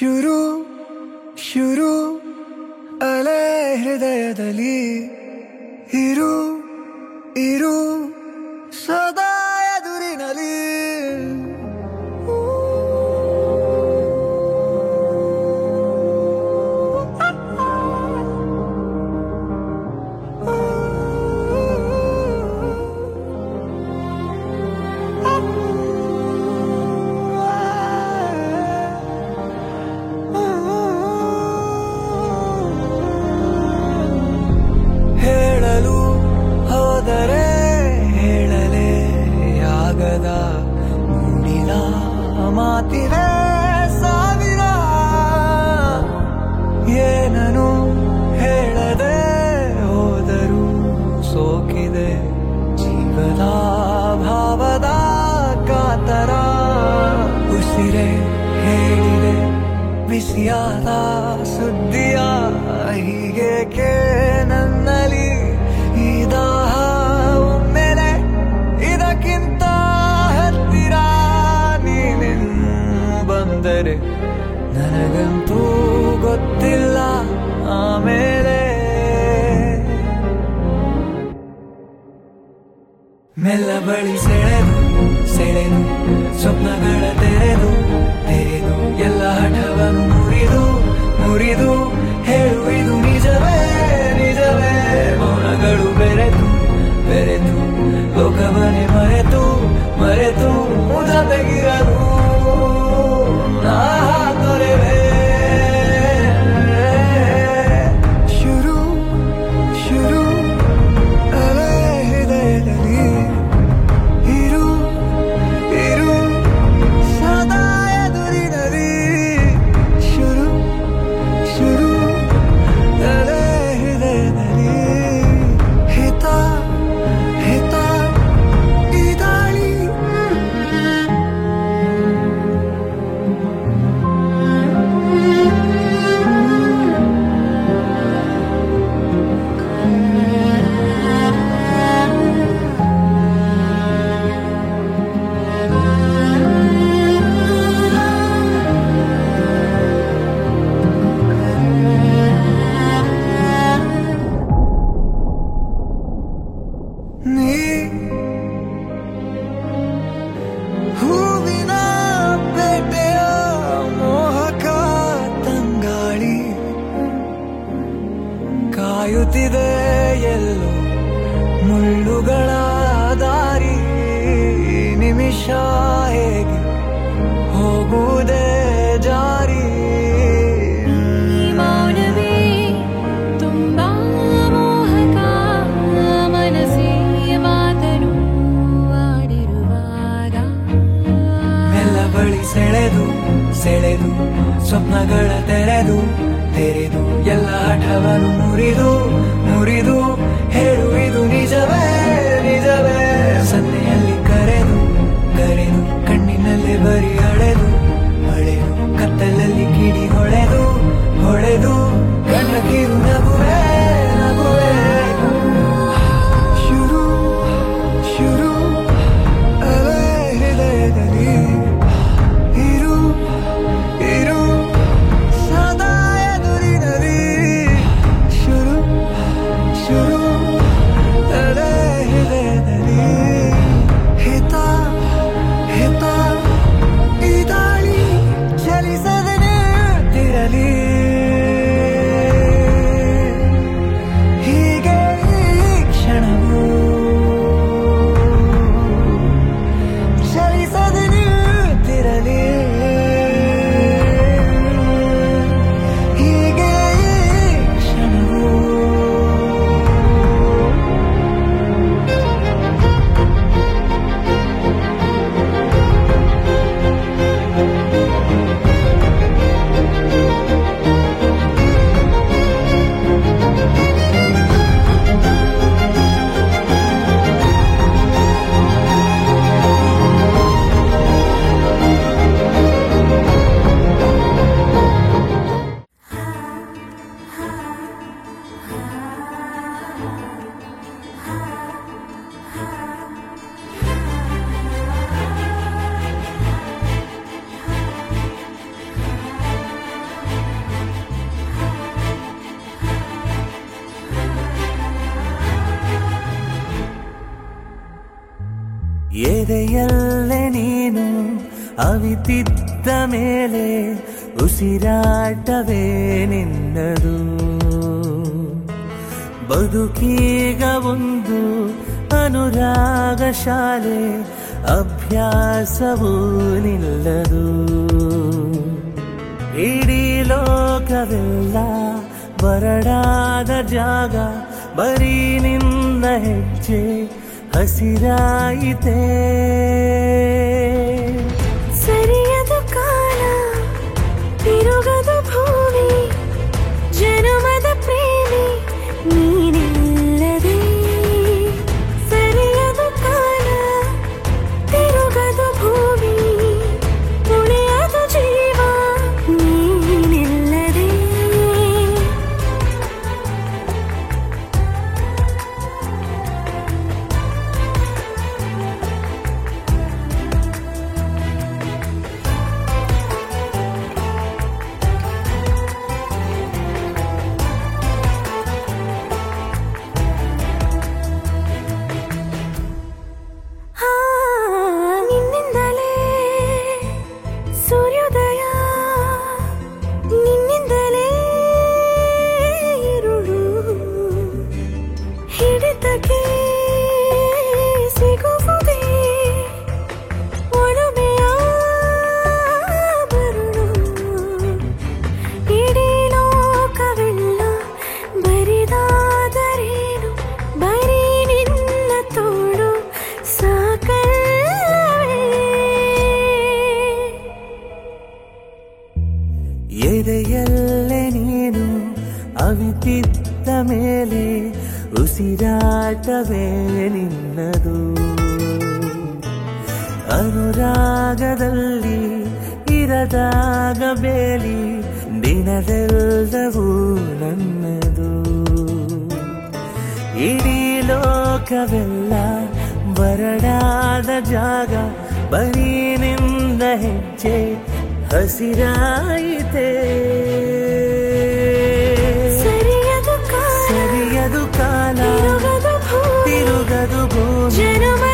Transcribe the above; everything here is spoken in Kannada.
ಶುರು ಶುರು ಅಲೆ ಹೃದಯದಲ್ಲಿ ಇರು ಇರು ಸದಾ ಎದುರಿನಲಿ ಹೇಳಲು ಹೋದರೆ ಹೇಳಲೇ ಆಗದ ನುಡಿಲ ಮಾತಿವೆ ಸಾವಿರ ಏನನು ಹೇಳದೆ ಹೋದರು ಸೋಕಿದೆ ಜೀವದ ಭಾವದ ಕಾತರ ಉಸಿರೆ ಹೇಳಿದೆ ಬಿಸಿಯಾದ ಸುದ್ದಿಯ ಹೀಗೇಕೆ ನನ್ನಲ್ಲಿ ಈ ದಾಹ ಒಮ್ಮೆಲೆ ಇದಕ್ಕಿಂತ ಹತ್ತಿರ ನೀನಿನ್ನು ಬಂದರೆ ನನಗಂತೂ ಗೊತ್ತಿಲ್ಲ ಆಮೇಲೆ ಮೆಲ್ಲ ಬಳಿ ಸೆಳೆದು ಸೆಳೆದು ಸ್ವಪ್ನಗಳ ತೆರೆದು ತೆರೆದು ಎಲ್ಲ ಹಠವನ್ನು ಮುರಿದು ಮುರಿದು ಹೇಳು ಇದು ನಿಜವೇ ನಿಜವೇ ಮೌನಗಳು ಬೆರೆತು ಬೆರೆತು ಲೋಕವನ್ನೇ ಮರೆತು ಮರೆತು ಜೊತೆಗಿರಲು ನಾ ತೊರೆವೆ ಶುರು ಶುರು ಅಲೆ ಹೃದಯದಲ್ಲಿ ಇರು ಇರು ಸದಾ ಎದುರಿನಲ್ಲಿ ಶುರು ಶುರು ಅಲೆ ಹೃದಯದಲ್ಲಿ ಹಿತ ಹಿತ ಈ ದಾಳಿ ನೀ ಹೂವಿನ ಪೇಟೆಯ ಮೋಹಕ ತಂಗಾಳಿ ಕಾಯುತ್ತಿದೆ ಎಲ್ಲೋ ಮುಳ್ಳುಗಳ ದಾರಿ ಈ ನಿಮಿಷ ಹೇಗೆ ಹೋಗುವುದೇ ಜಾರಿ ಮೌನವೇ ತುಂಬಾ ಮೋಹಕ ಮನಸ್ಸೇ ಮಾತನು ಆಡಿರುವಾಗ ಮೆಲ್ಲ ಬಳಿ ಸೆಳೆದು ಸೆಳೆದು ಸ್ವಪ್ನಗಳ ತೆರೆದು ತೆರೆದು ಎಲ್ಲ ಹಠವನ್ನು ಮುರಿದು ಮುರಿದು ಹೇಳು ಇದು ನಿಜವೇ ನಿಜವೇ ಸನ್ನೆಯಲ್ಲಿ ಕರೆದು ಕರೆದು ಕಣ್ಣಿನಲ್ಲಿ ಬರಿ ಅಳೆದು ಅಳೆದು ಕತ್ತಲಲ್ಲಿ ಕಿಡಿ ಹೊಳೆದು ಹೊಳೆದು ಕಣ್ಣ ಕಿರು ನಗುವೆ ನಗುವೆ ಶುರು ಶುರು ಅಲೆ ಹೃದಯದಲ್ಲಿ ಇರು ಇರು ಸದಾ ಎದುರಿನಲ್ಲಿ ಶುರು ಶುರು ಅಲೆ ಹೃದಯದಲ್ಲಿ ಹಿತ ಹಿತ ಈ ದಾಳಿ ಚಲಿಸದೆ ನಿಂತಿರಲಿ ಹೀಗೆ ಈ ಕ್ಷಣವು ಚಲಿಸದೆ ನಿಂತಿರಲಿ ಹೀಗೆ ಈ ಕ್ಷಣವು ಎದೆಯಲ್ಲೇ ನೀನು ಅವಿತಿದ್ದ ಮೇಲೆ ಉಸಿರಾಟವೇ ನಿನ್ನದು ಬದುಕೀಗ ಒಂದು ಅನುರಾಗ ಶಾಲೆ ಅಭ್ಯಾಸವೂ ನಿಲ್ಲದು ಇಡೀ ಲೋಕವೆಲ್ಲ ಬರಡಾದ ಜಾಗ ಬರೀ ನಿನ್ನ ಹೆಜ್ಜೆ ಹಸಿರಾಯಿತೇ ಸರಿಯದು ಕಾಲ ತಿರುಗದು ಭೂಮಿ ಜನುಮದ ಪ್ರೇಮಿ ನೀನಿಲ್ಲದೆ ಸರಿಯದು ಕಾಲ ತಿರುಗದು ಭೂಮಿ ಉಳಿಯದು ಜೀವ ನೀನಿಲ್ಲದೆ ಆ, ನಿನ್ನಿಂದಲೇ ಸೂರ್ಯೋದಯ ನಿನ್ನಿಂದಲೇ ಇರುಳು ಹಿಡಿತಕ್ಕೆ ಸಿಗುವುದೇ ಒಲುಮೆಯ ಬರುಳು ಇಡೀ ಲೋಕವೆಲ್ಲ ಬರಿದಾದರೇನು ಬರೀ ನಿನ್ನ ತೋಳು ಸಾಕಲ್ಲವೇ ಎದೆಯಲ್ಲೇ ನೀನು ಅವಿತಿದ್ದ ಮೇಲೆ ಉಸಿರಾಟವೇ ನಿನ್ನದು ಅನುರಾಗದಲ್ಲಿ ಇರದಾಗ ಬೇಲಿ ದಿನದೆಲ್ಲವೂ ನನ್ನದು ಇಡೀ ಲೋಕವೆಲ್ಲ ಬರಡಾದ ಜಾಗ ಬರೀ ನಿಂದ ಹೆಜ್ಜೆ ಹಸಿರಾಯಿತೇ ಸರಿಯದು ಕಾಲ ಸರಿಯದು ಕಾಲ ತಿರುಗದು ಭೂಮಿ ತಿರುಗದು ಭೂಮಿ ಜನುಮ